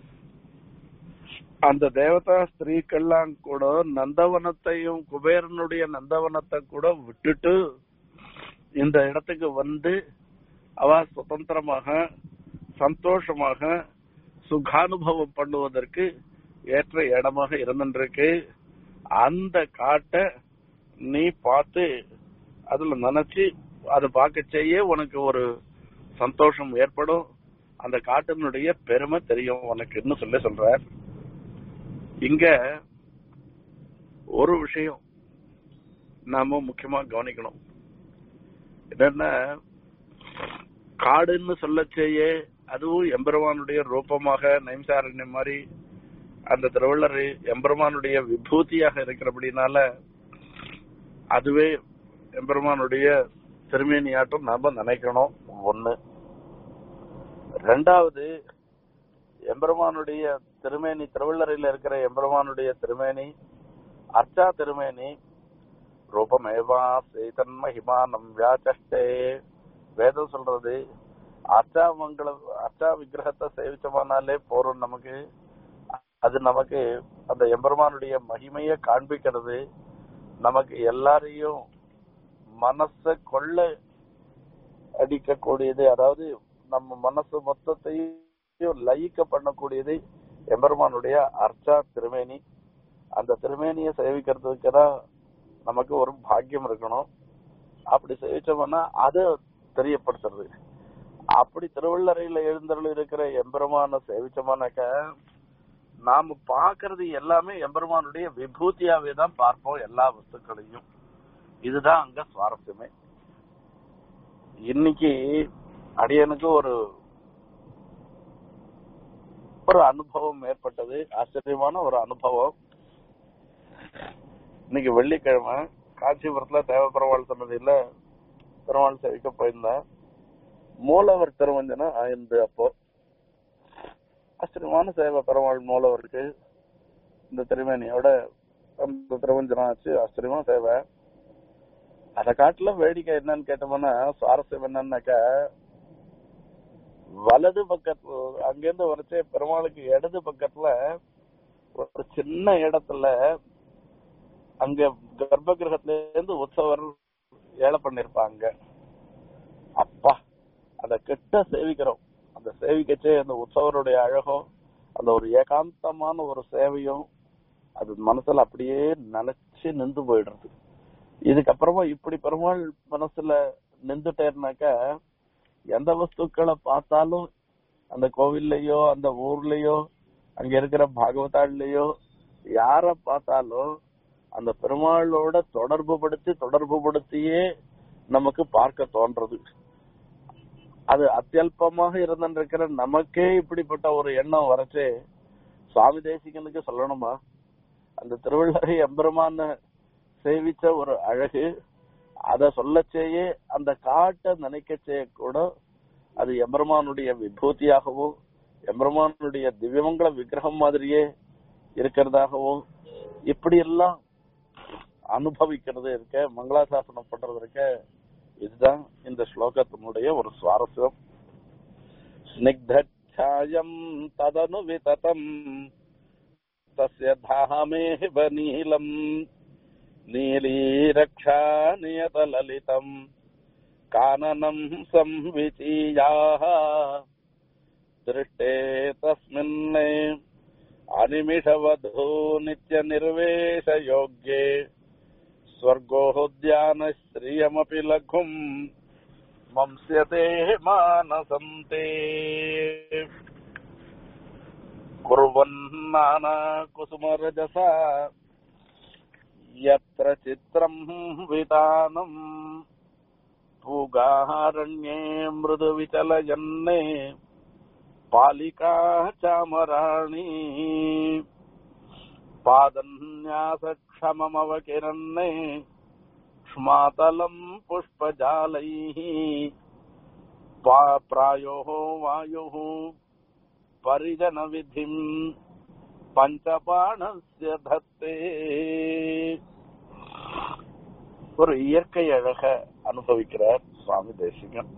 அந்த தேவதா ஸ்திரீக்கெல்லாம் கூட நந்தவனத்தையும் குபேரனுடைய நந்தவனத்தை கூட விட்டுட்டு இந்த இடத்துக்கு வந்து அவ சுதந்திரமாக சந்தோஷமாக சுகானுபவம் பண்ணுவதற்கு ஏற்ற இடமாக இருந்துருக்கு அந்த காட்டை நீ பார்த்து அதுல நினைச்சு அதை பார்க்க செய்ய உனக்கு ஒரு சந்தோஷம் ஏற்படும் அந்த காட்டினுடைய பெருமை தெரியும் உனக்குன்னு சொல்லி சொல்ற இங்க ஒரு விஷயம் நாம முக்கியமா கவனிக்கணும் என்னன்னா காடுன்னு சொல்ல செய்ய அதுவும் எம்பெருமானுடைய ரூபமாக நைம்சாரண்யம் மாதிரி அந்த திருவள்ளர் எம்பெருமானுடைய விபூதியாக இருக்கிறபடினால அதுவே எம்பெருமானுடைய திருமேனியாட்டம் நாம நினைக்கணும் ஒண்ணு ரெண்டாவது எம்பெருமானுடைய திருமேனி திருவள்ளரையில் இருக்கிற எம்பெருமானுடைய திருமேனி அர்ச்சா திருமேனி ரூபமேவா சேதன் மகிமானம் வியாச்சஷ்டே வேதம் சொல்றது அர்ச்சா மங்கள அர்ச்சா விக்கிரகத்தை சேவிச்சோமானாலே போறோம் நமக்கு அது நமக்கு அந்த எம்பெருமானுடைய மகிமைய காண்பிக்கிறது நமக்கு எல்லாரையும் மனச கொள்ள அடிக்கக்கூடியது அதாவது நம்ம மனசு மொத்தத்தையும் லயிக்க பண்ணக்கூடியது எம்பெருமானுடைய அர்ச்சா திருமேனி அந்த திருமேனியை சேவிக்கிறதுக்கு தான் நமக்கு ஒரு பாக்கியம் இருக்கணும் அப்படி சேவிச்சோம்னா அதை தெரியப்படுத்துறது அப்படி திருவள்ளரையில எழுந்தருள் இருக்கிற எம்பெருமான சேவிச்சோம்னாக்க நாம பாக்குறது எல்லாமே எம்பெருமானுடைய விபூதியாவே தான் பார்ப்போம் எல்லா வஸ்துக்களையும் இதுதான் அங்க சுவாரஸ்யமே இன்னைக்கு அடியனுக்கு ஒரு ஒரு அனுபவம் ஏற்பட்டது ஆச்சரியமான ஒரு அனுபவம் இன்னைக்கு வெள்ளிக்கிழமை காஞ்சிபுரத்துல தேவபெருமாள் சன்னதியில பெருமாள் சேவிக்க போயிருந்தேன் மூலவர் திருவஞ்சனம் ஆயிருந்து அப்போ ஆச்சரியமான சேவை பெருமாள் மூலவருக்கு இந்த திருமேனியோட அந்த திருவஞ்சனம் ஆச்சு ஆச்சரியமான சேவை அதை காட்டுல வேடிக்கை என்னன்னு கேட்டோம்னா சுவாரஸ்யம் என்னன்னாக்கா வலது பக்கத்துல அங்கிருந்து வரைச்சே பெருமாளுக்கு இடது பக்கத்துல ஒரு சின்ன இடத்துல அங்க கர்ப்ப கிரகத்துல இருந்து உற்சவர் ஏழை பண்ணிருப்பாங்க அப்பா அத கிட்ட சேவிக்கிறோம் அந்த சேவிக்கச்சே அந்த உற்சவருடைய அழகும் அந்த ஒரு ஏகாந்தமான ஒரு சேவையும் அது மனசுல அப்படியே நினைச்சு நின்று போயிடுறது இதுக்கப்புறமா இப்படி பெருமாள் மனசுல நின்றுட்டேன்னாக்கா எந்த வஸ்துக்களை பார்த்தாலும் அந்த கோவில்லையோ அந்த ஊர்லயோ அங்க இருக்கிற பாகவதாள்லயோ யார பார்த்தாலும் அந்த பெருமாளோட தொடர்பு படுத்தி தொடர்பு படுத்தியே நமக்கு பார்க்க தோன்றது அது அத்தியல்பமாக இருந்திருக்கிற நமக்கே இப்படிப்பட்ட ஒரு எண்ணம் வரச்சே சுவாமி தேசிகனுக்கு சொல்லணுமா அந்த திருவள்ளரை எம்பெருமான சேவிச்ச ஒரு அழகு அத சொல்லச்சேயே அந்த காட்டை நினைக்கச்சே கூட அது எம்பெருமானுடைய விபூதியாகவும் எம்பெருமானுடைய திவ்யமங்கல விக்கிரகம் மாதிரியே இருக்கிறதாகவும் இப்படி எல்லாம் அனுபவிக்கிறது இருக்க மங்களாசாசனம் பண்றது இருக்க இதுதான் இந்த ஸ்லோகத்தினுடைய ஒரு சுவாரஸ்யம் ஸ்னிக்தாயம் ததனு விததம் தஸ்ய தாமேவ நீலம் நீலீரக்ஷா நியதலலிதம் கானனம் संविचीयाः दृष्टे तस्मिन् अनिमिषवधू नित्यनिर्वेशयोग्ये स्वर्गोद्यानश्रियमपि लघुम् मंस्यते मानसन्ते कुर्वन्नानाकुसुमरजसा यत्र चित्रम् वितानम् पूगारण्ये मृदुविचलयन्ने पालिका चामराणि पादन्यासक्षममवकिरन्ने क्ष्मातलम् पुष्पजालैः पा- प्रायोः वायुः परिजनविधिम् पञ्चबाणस्य धत्ते ஒரு இயற்கை அழக அனுபவிக்கிறார் சுவாமி தேசிகன்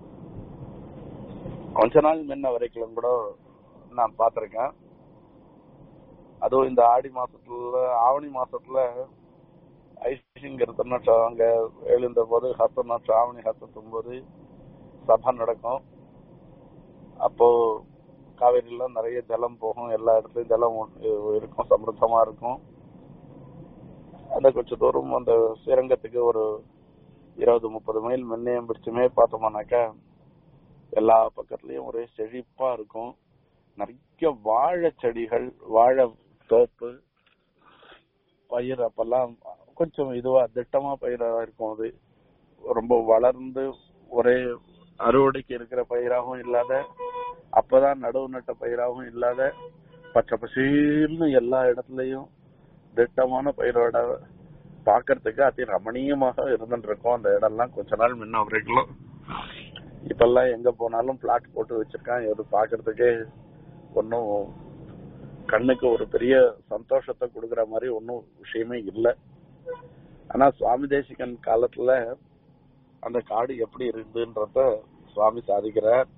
கொஞ்ச நாள் முன்ன வரைக்கும் கூட நான் பார்த்திருக்கேன் அதுவும் இந்த ஆடி மாசத்துல ஆவணி மாசத்துல ஐசிங் இருந்தோம்னா அங்க எழுந்த போது ஹஸ்தம்னா ஆவணி ஹஸ்தத்தும் போது சபை நடக்கும் அப்போ காவேரியில நிறைய ஜலம் போகும் எல்லா இடத்துலயும் ஜலம் உ- இருக்கும் சமிருத்தமா இருக்கும் அந்த கொஞ்ச தூரம் அந்த ஸ்ரீரங்கத்துக்கு ஒரு இருபது முப்பது மைல் முன்னையும் பிடிச்சுமே பார்த்தோம்னாக்கா எல்லா பக்கத்துலயும் ஒரே செழிப்பா இருக்கும் நிறைய வாழை செடிகள் வாழை தோப்பு பயிர் அப்பெல்லாம் கொஞ்சம் இதுவா திட்டமா பயிரா இருக்கும் அது ரொம்ப வளர்ந்து ஒரே அறுவடைக்கு இருக்கிற பயிராகவும் இல்லாத அப்பதான் நடவு நட்ட பயிராகவும் இல்லாத பச்சை பசீல்னு எல்லா இடத்துலயும் திட்டமான பயிரோட பாக்குறதுக்கு அதி ரமணீயமாக இருந்துட்டு இருக்கும் அந்த இடம்லாம் கொஞ்ச நாள் முன்ன வரைக்கும் இப்பெல்லாம் எங்க போனாலும் பிளாட் போட்டு வச்சிருக்கான் இது பாக்குறதுக்கே ஒன்னும் கண்ணுக்கு ஒரு பெரிய சந்தோஷத்தை கொடுக்கற மாதிரி ஒன்னும் விஷயமே இல்லை ஆனா சுவாமி தேசிகன் காலத்துல அந்த காடு எப்படி இருந்துன்றத சுவாமி சாதிக்கிறார்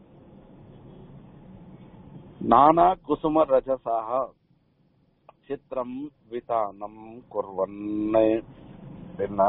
நானா குசும ரஜசாக சித்திரம் விதானம் குர்வன்னு என்ன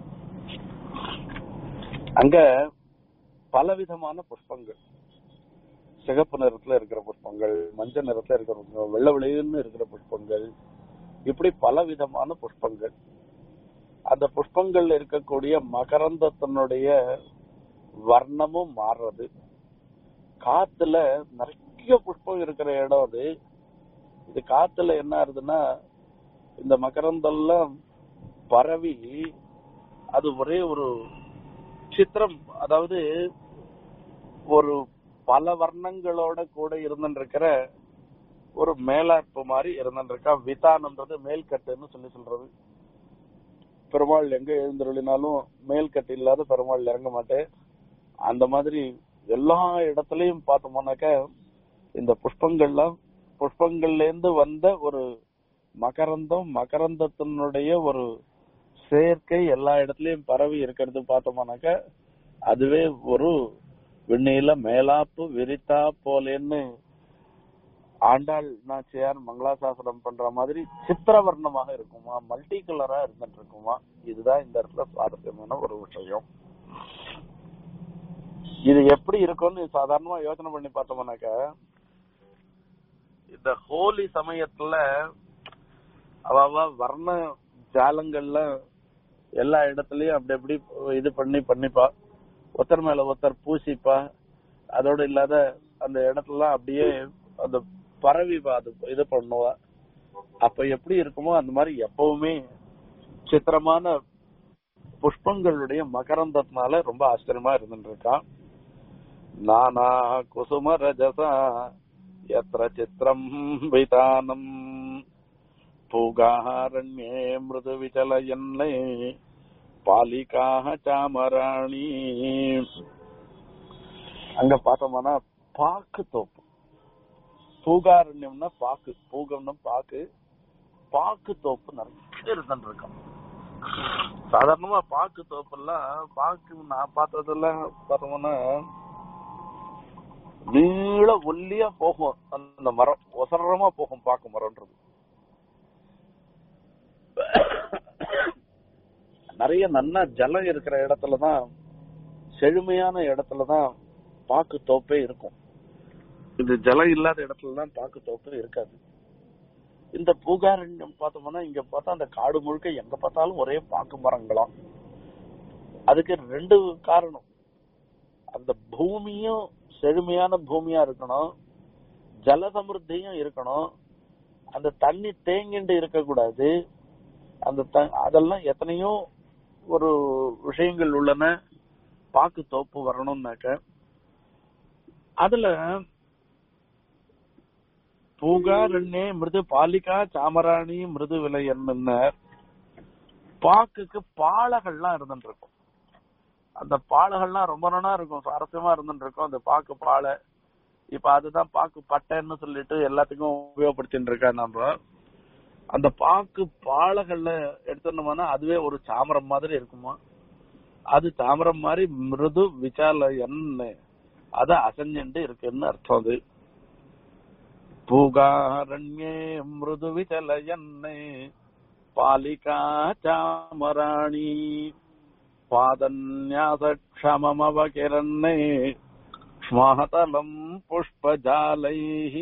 அங்க பலவிதமான புஷ்பங்கள் சிகப்பு நிறத்துல இருக்கிற புஷ்பங்கள் மஞ்சள் நிறத்துல இருக்கிற புஷ்பங்கள் வெள்ளை வெளியின்னு இருக்கிற புஷ்பங்கள் இப்படி பலவிதமான புஷ்பங்கள் அந்த புஷ்பங்கள்ல இருக்கக்கூடிய மகரந்தத்தினுடைய வர்ணமும் மாறுறது காத்துல நிறைய புஷ்பம் இருக்கிற இடம் அது இது காத்துல என்ன ஆகுதுன்னா இந்த மகரந்தெல்லாம் பரவி அது ஒரே ஒரு சித்திரம் அதாவது ஒரு பல வர்ணங்களோட கூட இருந்துருக்கிற ஒரு மேலாற்பு மாதிரி இருந்துருக்கா விதானன்றது மேல்கட்டுன்னு சொல்லி சொல்றது பெருமாள் எங்க எழுந்தருளினாலும் மேல்கட்டு இல்லாத பெருமாள் இறங்க மாட்டேன் அந்த மாதிரி எல்லா இடத்துலயும் பார்த்தோம்னாக்க இந்த புஷ்பங்கள்லாம் புஷ்பங்கள்ல இருந்து வந்த ஒரு மகரந்தம் மகரந்தத்தினுடைய ஒரு சேர்க்கை எல்லா இடத்துலயும் பரவி இருக்கிறது பார்த்தோம்னாக்க அதுவே ஒரு விண்ணில மேலாப்பு விரித்தா போலேன்னு ஆண்டாள் நாச்சியார் மங்களாசாசனம் பண்ற மாதிரி சித்திரவர்ணமாக இருக்குமா மல்டி கலரா இருந்துட்டு இருக்குமா இதுதான் இந்த இடத்துல சுவாரஸ்யமான ஒரு விஷயம் இது எப்படி இருக்கும்னு சாதாரணமா யோசனை பண்ணி பார்த்தோம்னாக்க இந்த ஹோலி சமயத்துல அவ அவ வர்ண ஜாலங்கள்ல எல்லா இடத்துலயும் அப்படி அப்படி இது பண்ணி பண்ணிப்பா ஒருத்தர் மேல ஒருத்தர் பூசிப்பா அதோட இல்லாத அந்த இடத்துல அப்படியே அந்த பரவி பா- அது இது பண்ணுவா அப்ப எப்படி இருக்குமோ அந்த மாதிரி எப்பவுமே சித்திரமான புஷ்பங்களுடைய மகரந்தத்தினால ரொம்ப ஆச்சரியமா இருந்துட்டு இருக்கான் நானா குசும ரஜசா எத்திர சித்திரம் விதானம் பூகாரண்யே மிருது விச்சலயன்னை பாலிகாக சாமராணி அங்க பார்த்தோம்னா பாக்கு தோப்பு பூகாரண்யம்னா பாக்கு பூகம்னா பாக்கு பாக்கு தோப்பு நிறைய இருந்துட்டு இருக்கும் சாதாரணமா பாக்கு தோப்பெல்லாம் பாக்கு நான் பார்த்ததெல்லாம் பார்த்தோம்னா நீள ஒல்லியா போகும் அந்த மரம் ஒசரமா போகும் பாக்கு மரம்ன்றது நிறைய நன்னா ஜலம் இருக்கிற இடத்துலதான் செழுமையான இடத்துலதான் பாக்கு தோப்பே இருக்கும் இது ஜலம் இல்லாத இடத்துலதான் பாக்கு தோப்பே இருக்காது இந்த பூகாரண்யம் பார்த்தோம்னா இங்க பார்த்தா அந்த காடு முழுக்க எங்க பார்த்தாலும் ஒரே பாக்கு மரங்களாம் அதுக்கு ரெண்டு காரணம் அந்த பூமியும் செழுமையான பூமியா இருக்கணும் ஜல சமிருத்தியும் இருக்கணும் அந்த தண்ணி தேங்கிண்டு இருக்கக்கூடாது அந்த த- அதெல்லாம் எத்தனையோ ஒரு விஷயங்கள் உள்ளன பாக்கு தோப்பு வரணும்னாக்க அதுல பூகாரண்யே மிருது பாலிகா சாமராணி மிருது விலையன்னு பாக்குக்கு பாலகள்லாம் இருந்துட்டு இருக்கும் அந்த பாலகள்லாம் ரொம்ப நாளா இருக்கும் சுவாரஸ்யமா இருந்துட்டு இருக்கும் அந்த பாக்கு பாலை இப்ப அதுதான் பாக்கு பட்டைன்னு சொல்லிட்டு எல்லாத்துக்கும் உபயோகப்படுத்திட்டு இருக்கா நம்ம அந்த பாக்கு பாலகள்ல எடுத்துனோம்னா அதுவே ஒரு சாமரம் மாதிரி இருக்குமா அது தாமிரம் மாதிரி மிருது விசாலயன்னு அத அசஞ்சண்டு இருக்குன்னு அர்த்தம் அது பூகாரண்யே மிருது விசலயன்னு பாலிகா சாமராணி பாதன்யாசக்ஷமமவகிரன்னே ஸ்மஹதலம் புஷ்பஜாலைः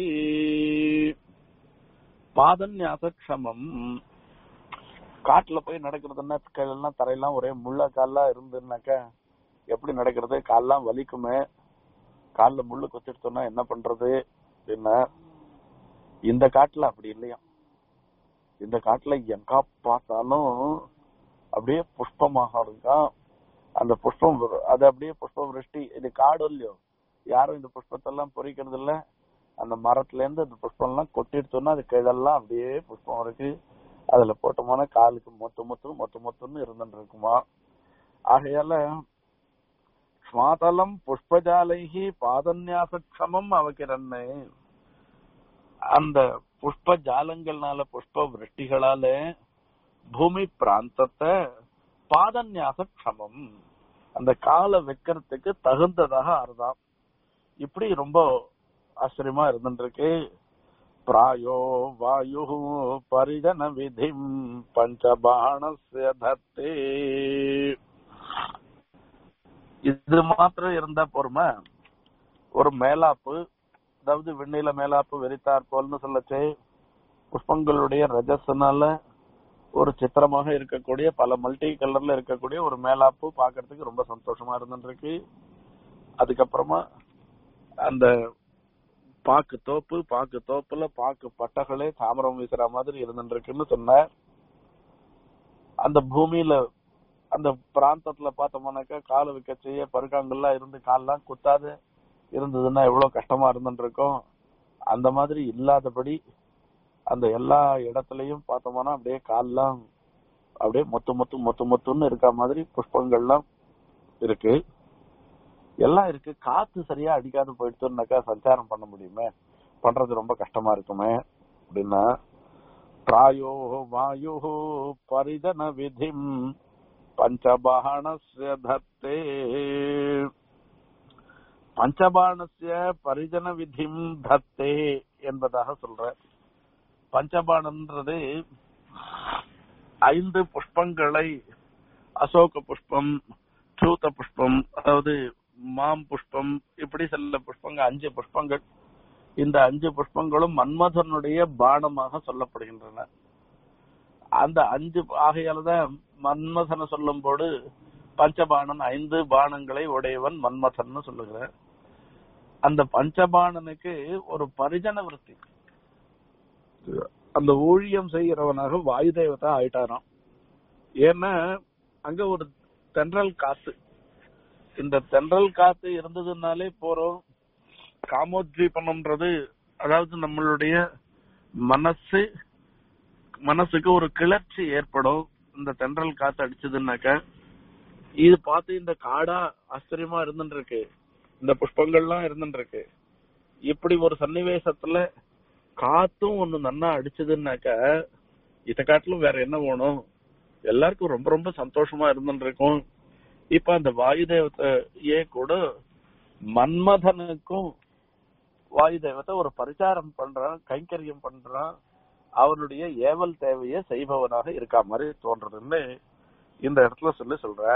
பாதன்யாசக்ஷமம் காட்டுல போய் நடக்கிறதுன்னா கையெல்லாம் தரையெல்லாம் ஒரே முள்ள கால்லாம் இருந்துன்னாக்கா எப்படி நடக்கிறது கால்லாம் வலிக்குமே கால்ல முள்ளு கொத்திடுத்தோம்னா என்ன பண்றது அப்படின்னா இந்த காட்டுல அப்படி இல்லையா இந்த காட்டுல எங்க பார்த்தாலும் அப்படியே புஷ்பமாக இருக்கும் அந்த புஷ்பம் வரும். அது அப்படியே புஷ்ப விருஷ்டி இது காடு இல்லையோ யாரும் இந்த புஷ்பத்தெல்லாம் பொறிக்கிறது இல்ல அந்த மரத்துல இருந்து அந்த புஷ்பம் எல்லாம் கொட்டிடுத்தோம்னா அது கீழெல்லாம் அப்படியே புஷ்பம் இருக்கு அதுல போட்டோம்னா காலுக்கு மொத்து மொத்து மொத்து மொத்துன்னு இருந்துட்டு இருக்குமா ஆகையால ஸ்மாதலம் புஷ்பஜாலைகி பாதன்யாசக்ஷமம் அவக்கிறன்னு அந்த புஷ்ப ஜாலங்கள்னால புஷ்ப விருஷ்டிகளால பூமி பிராந்தத்தை பாதன்யாச க்ஷமம் அந்த காலை வைக்கிறதுக்கு தகுந்ததாக அர்த்தம் இப்படி ரொம்ப ஆச்சரியமா இருந்துருக்கு பிராயோ வாயு பரிஜன விதிம் பஞ்சபாணஸ்ய தத்தே இது மாத்திரம் இருந்தா போருமா ஒரு மேலாப்பு அதாவது வெண்ணில மேலாப்பு வெறித்தார் போல்னு சொல்லச்சே புஷ்பங்களுடைய ரஜஸ்னால ஒரு சித்திரமாக இருக்கக்கூடிய பல மல்டி கலர்ல இருக்கக்கூடிய ஒரு மேலாப்பு பாக்குறதுக்கு ரொம்ப சந்தோஷமா இருந்துருக்கு அதுக்கப்புறமா அந்த பாக்கு தோப்பு பாக்கு தோப்புல பாக்கு பட்டகளே தாமரம் வீசுற மாதிரி இருந்துருக்குன்னு சொன்னார் அந்த பூமியில அந்த பிராந்தத்துல பார்த்தோம்னாக்கா கால வைக்க செய்ய பருக்காங்கல்லாம் இருந்து கால்லாம் குத்தாது இருந்ததுன்னா எவ்வளவு கஷ்டமா இருந்துருக்கும் அந்த மாதிரி இல்லாதபடி அந்த எல்லா இடத்துலயும் பார்த்தோம்னா அப்படியே கால்லாம் அப்படியே மொத்து மொத்து மொத்து மொத்துன்னு இருக்க மாதிரி புஷ்பங்கள்லாம் இருக்கு எல்லாம் இருக்கு காத்து சரியா அடிக்காது போயிடுச்சுன்னாக்கா சஞ்சாரம் பண்ண முடியுமே பண்றது ரொம்ப கஷ்டமா இருக்குமே அப்படின்னா பிராயோ வாயு பரிதன விதிம் பஞ்சபாணஸ்ய தத்தே பஞ்சபாணஸ்ய பரிஜன விதிம் தத்தே என்பதாக சொல்ற பஞ்சபாணன்றது ஐந்து புஷ்பங்களை அசோக புஷ்பம் சூத புஷ்பம் அதாவது மாம் புஷ்பம் இப்படி சில புஷ்பங்கள் அஞ்சு புஷ்பங்கள் இந்த அஞ்சு புஷ்பங்களும் மன்மதனுடைய பானமாக சொல்லப்படுகின்றன அந்த அஞ்சு ஆகையாலதான் மன்மதனை சொல்லும் போது பஞ்சபாணன் ஐந்து பானங்களை உடையவன் மன்மதன் சொல்லுகிறார் அந்த பஞ்சபாணனுக்கு ஒரு பரிஜன விருத்தி அந்த ஊழியம் செய்கிறவனாக வாயு தேவதா ஆயிட்டாராம் ஏன்னா அங்க ஒரு தென்றல் காத்து இந்த தென்றல் காத்து இருந்ததுனாலே போறோம் காமோத்வீபனம்ன்றது அதாவது நம்மளுடைய மனசு மனசுக்கு ஒரு கிளர்ச்சி ஏற்படும் இந்த தென்றல் காத்து அடிச்சதுன்னாக்க இது பார்த்து இந்த காடா ஆச்சரியமா இருந்துட்டு இருக்கு இந்த புஷ்பங்கள்லாம் இருந்துட்டு இருக்கு இப்படி ஒரு சன்னிவேசத்துல காத்தும் ஒண்ணு நன்னா அடிச்சதுன்னாக்க இத காட்டிலும் வேற என்ன வேணும் எல்லாருக்கும் ரொம்ப ரொம்ப சந்தோஷமா இருந்துட்டு இருக்கும் இப்ப அந்த வாயு தேவத்தையே கூட மன்மதனுக்கும் வாயு தேவத்தை ஒரு பரிச்சாரம் பண்றான் கைங்கரியம் பண்றான் அவனுடைய ஏவல் தேவையை செய்பவனாக இருக்கா மாதிரி தோன்றதுன்னு இந்த இடத்துல சொல்லி சொல்ற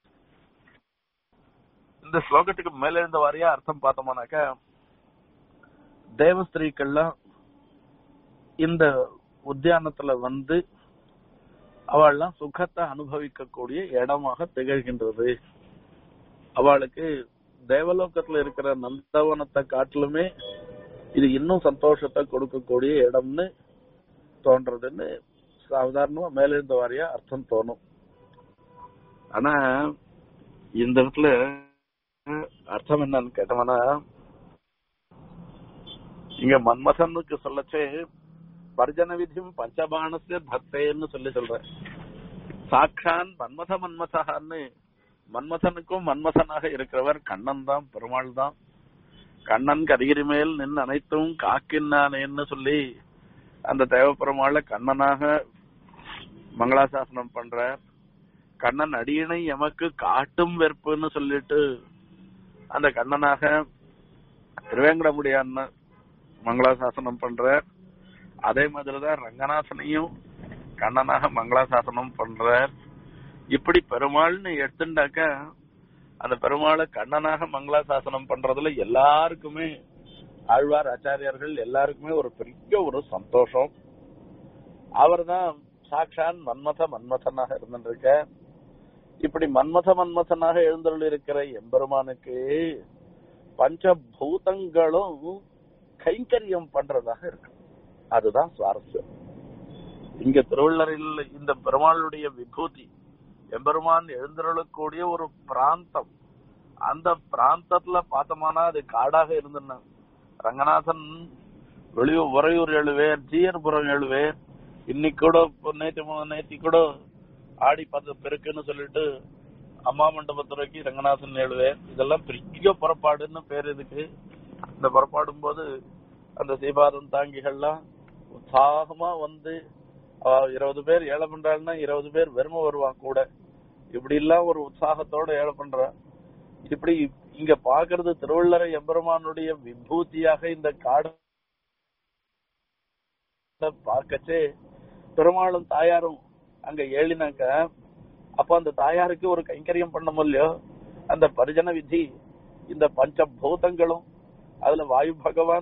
இந்த ஸ்லோகத்துக்கு மேல இருந்த வாரியா அர்த்தம் பார்த்தோம்னாக்க தேவஸ்திரீக்கள்லாம் இந்த உத்தியானத்துல வந்து அவள்லாம் சுகத்தை அனுபவிக்கக்கூடிய இடமாக திகழ்கின்றது அவளுக்கு தேவலோகத்துல இருக்கிற நந்தவனத்தை காட்டிலுமே இது இன்னும் சந்தோஷத்தை கொடுக்கக்கூடிய இடம்னு தோன்றதுன்னு சாதாரணமா மேல இருந்த வாரியா அர்த்தம் தோணும் ஆனா இந்த இடத்துல அர்த்தம் என்னன்னு கேட்டோம்னா இங்க மன்மதனுக்கு சொல்லச்சே பர்ஜன விதியும் பஞ்சபாணசிய தத்தேன்னு சொல்லி சொல்ற சாட்சான் மன்மத மன்மதகான்னு மன்மதனுக்கும் மன்மதனாக இருக்கிறவர் கண்ணன் தான் பெருமாள் தான் கண்ணன் கரிகிரி மேல் நின்று அனைத்தும் காக்கின்னானேன்னு சொல்லி அந்த தேவ பெருமாள கண்ணனாக மங்களாசாசனம் பண்ற கண்ணன் அடியனை எமக்கு காட்டும் வெறுப்புன்னு சொல்லிட்டு அந்த கண்ணனாக திருவேங்கடமுடியான்னு மங்களாசாசனம் பண்ற அதே மாதிரிதான் ரங்கநாதனையும் கண்ணனாக மங்களாசாசனம் பண்றார் இப்படி பெருமாள்னு எடுத்துட்டாக்க அந்த பெருமாளை கண்ணனாக மங்களாசாசனம் பண்றதுல எல்லாருக்குமே ஆழ்வார் ஆச்சாரியார்கள் எல்லாருக்குமே ஒரு பெரிய ஒரு சந்தோஷம் அவர்தான் சாக்ஷான் மன்மத மன்மதனாக இருந்திருக்க இப்படி மன்மத மன்மதனாக எழுந்தருள் இருக்கிற எம்பெருமானுக்கு பஞ்சபூதங்களும் கைங்கரியம் பண்றதாக இருக்கு அதுதான் சுவாரஸ்யம் இங்க திருவள்ளரில் இந்த பெருமாளுடைய விபூதி எம்பெருமான் எழுந்தருளக்கூடிய ஒரு பிராந்தம் அந்த பிராந்தத்துல பார்த்தோம்னா அது காடாக இருந்தன ரங்கநாதன் வெளியூர் உறையூர் எழுவேர் ஜீயர்புரம் எழுவேர் இன்னைக்கு கூட இப்ப நேற்று மு- நேத்தி கூட ஆடி பத்து பெருக்குன்னு சொல்லிட்டு அம்மா மண்டபத்துறைக்கு ரங்கநாதன் எழுவேர் இதெல்லாம் பெரிய புறப்பாடுன்னு பேர் இதுக்கு இந்த புறப்பாடும் போது அந்த சீபாதம் தாங்கிகள்லாம் உற்சாகமா வந்து அவ இருபது பேர் ஏழை பண்றாங்கன்னா இருபது பேர் வெறுமை வருவான் கூட இப்படி எல்லாம் ஒரு உற்சாகத்தோட ஏழை பண்றா இப்படி இங்க பாக்குறது திருவள்ளரை எம்பெருமானுடைய விபூதியாக இந்த காடு பார்க்கச்சே பெருமாளும் தாயாரும் அங்க ஏழினாக்க அப்ப அந்த தாயாருக்கு ஒரு கைங்கரியம் பண்ண இல்லையோ அந்த பரிஜன விதி இந்த பஞ்சபூதங்களும் அதுல வாயு பகவான்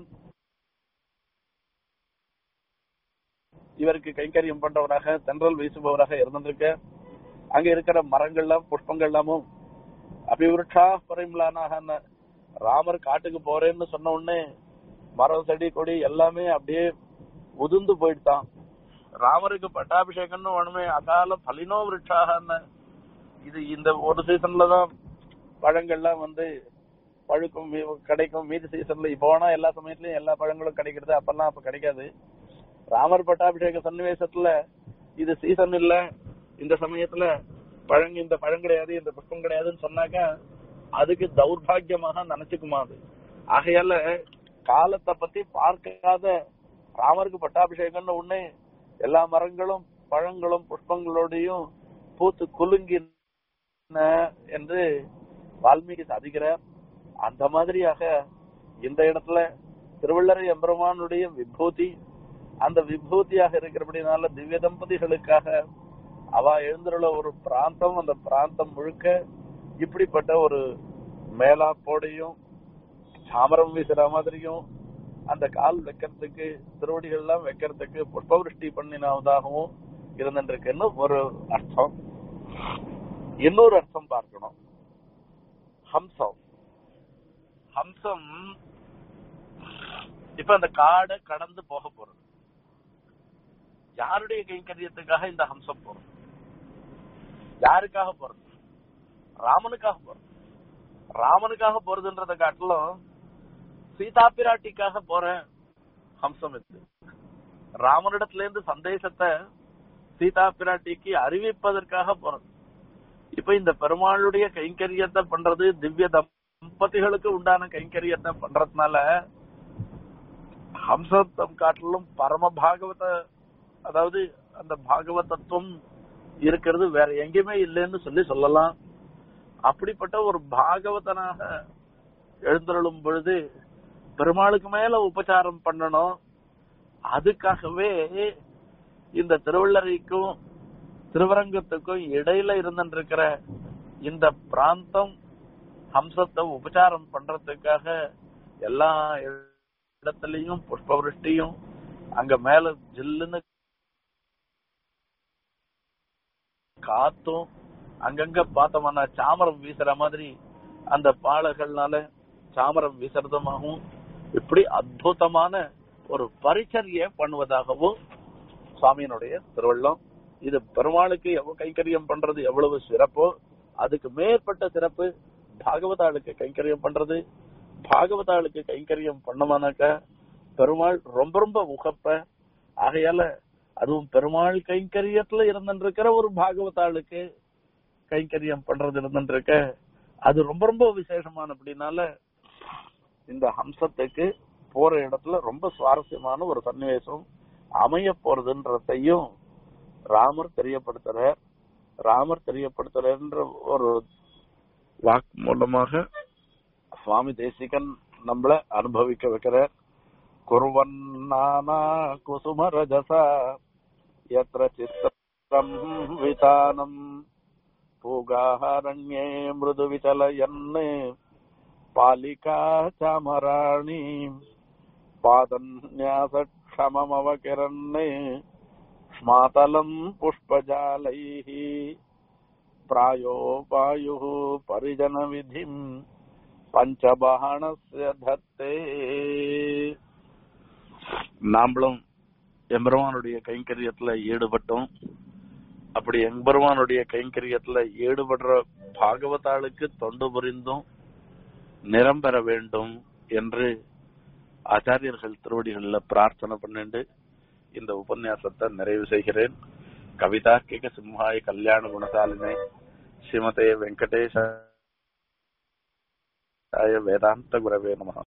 இவருக்கு கைங்கரியம் பண்றவராக தென்றல் வீசுபவராக இருந்திருக்க அங்க இருக்கிற மரங்கள்லாம் புஷ்பங்கள்லாமும் அபிவிருட்சா பரிமளானாக ராமர் காட்டுக்கு போறேன்னு சொன்ன உடனே மரம் செடி கொடி எல்லாமே அப்படியே உதிர்ந்து போயிட்டான் ராமருக்கு பட்டாபிஷேகம்னு ஒண்ணுமே அகால பலினோ விருட்சாக இது இந்த ஒரு சீசன்ல தான் பழங்கள்லாம் வந்து பழுக்கும் மீ- கிடைக்கும் மீதி சீசன்ல இப்போ வேணா எல்லா சமயத்துலயும் எல்லா பழங்களும் கிடைக்கிறது அப்பெல்லாம் அப்ப கிடைக்காது ராமர் பட்டாபிஷேக சன்னிவேசத்துல இது சீசன் இல்ல இந்த சமயத்துல பழங்க இந்த பழம் கிடையாது இந்த புஷ்பம் கிடையாதுன்னு சொன்னாக்க அதுக்கு தௌர்பாகியமாக நினைச்சுக்குமா அது ஆகையால காலத்தை பத்தி பார்க்காத ராமருக்கு பட்டாபிஷேகம்னு உடனே எல்லா மரங்களும் பழங்களும் புஷ்பங்களோடையும் பூத்து குலுங்கின என்று வால்மீகி சாதிக்கிறார் அந்த மாதிரியாக இந்த இடத்துல திருவள்ளரை எம்பெருமானுடைய விபூதி அந்த விபூதியாக இருக்கிறபடினால திவ்ய தம்பதிகளுக்காக அவ எழுந்துள்ள ஒரு பிராந்தம் அந்த பிராந்தம் முழுக்க இப்படிப்பட்ட ஒரு மேலாப்போடையும் சாமரம் வீசுற மாதிரியும் அந்த கால் வைக்கிறதுக்கு திருவடிகள் எல்லாம் வைக்கிறதுக்கு புஷ்பவிருஷ்டி பண்ணினதாகவும் இருந்துருக்குன்னு ஒரு அர்த்தம் இன்னொரு அர்த்தம் பார்க்கணும் ஹம்சம் ஹம்சம் இப்ப அந்த காடை கடந்து போக போறது யாருடைய கைங்கரியத்துக்காக இந்த ஹம்சம் போறது யாருக்காக போறது ராமனுக்காக போறது ராமனுக்காக போறதுன்றத காட்டிலும் சீதா பிராட்டிக்காக போற ஹம்சம் இது ராமனிடத்துல இருந்து சந்தேசத்தை சீதா பிராட்டிக்கு அறிவிப்பதற்காக போறது இப்ப இந்த பெருமாளுடைய கைங்கரியத்தை பண்றது திவ்ய தம்பதிகளுக்கு உண்டான கைங்கரியத்தை பண்றதுனால ஹம்சத்தம் காட்டிலும் பரம பாகவத அதாவது அந்த பாகவதத்துவம் இருக்கிறது வேற எங்கேயுமே இல்லைன்னு சொல்லி சொல்லலாம் அப்படிப்பட்ட ஒரு பாகவதனாக எழுந்தருளும் பொழுது பெருமாளுக்கு மேல உபச்சாரம் பண்ணணும் அதுக்காகவே இந்த திருவள்ளரைக்கும் திருவரங்கத்துக்கும் இடையில இருந்துருக்கிற இந்த பிராந்தம் ஹம்சத்தை உபச்சாரம் பண்றதுக்காக எல்லா இடத்துலயும் புஷ்பவிருஷ்டியும் அங்க மேல ஜில்லுன்னு காத்தும் அங்கங்க பார்த்தோம்னா சாமரம் வீசுற மாதிரி அந்த பாலகள்னால சாமரம் வீசுறதுமாகவும் இப்படி அற்புதமான ஒரு பரிச்சரிய பண்ணுவதாகவும் சுவாமியினுடைய திருவள்ளம் இது பெருமாளுக்கு எவ்வளவு கைங்கரியம் பண்றது எவ்வளவு சிறப்போ அதுக்கு மேற்பட்ட சிறப்பு பாகவதாளுக்கு கைங்கரியம் பண்றது பாகவதாளுக்கு கைங்கரியம் பண்ணமானாக்க பெருமாள் ரொம்ப ரொம்ப உகப்ப ஆகையால அதுவும் பெருமாள் கைங்கரியத்துல இருந்துருக்கிற ஒரு பாகவதாளுக்கு கைங்கரியம் பண்றது இருந்துருக்க அது ரொம்ப ரொம்ப விசேஷமான அப்படின்னால இந்த ஹம்சத்துக்கு போற இடத்துல ரொம்ப சுவாரஸ்யமான ஒரு சன்னிவேசம் அமைய போறதுன்றதையும் ராமர் தெரியப்படுத்துறார் ராமர் தெரியப்படுத்துறன்ற ஒரு வாக் மூலமாக சுவாமி தேசிகன் நம்மள அனுபவிக்க வைக்கிறார் குர்வன்னானா குசும ரஜசா எத்திர சித்தம் விதானம் பூகாரண்யே மிருது விச்சலயன் பாலிகா சாமராணி பாதன்யாசமமவகிரன் ஸ்மாதலம் புஷ்பஜாலைः प्रायो वायुः परिजनविधिम् பஞ்சபாணஸ்ய தத்தே நாமளும் எம்பெருமானுடைய கைங்கரியத்துல ஈடுபட்டோம் அப்படி எம்பெருமானுடைய கைங்கரியத்துல ஈடுபடுற பாகவதாளுக்கு தொண்டு புரிந்தும் நிறம் பெற வேண்டும் என்று ஆச்சாரியர்கள் திருவடிகள்ல பிரார்த்தனை பண்ணிட்டு இந்த உபன்யாசத்தை நிறைவு செய்கிறேன் கவிதார்க்கிக சிம்ஹாய கல்யாண குணசாலினே ஸ்ரீமதே வெங்கடேஷ வேதாந்த குரவே நம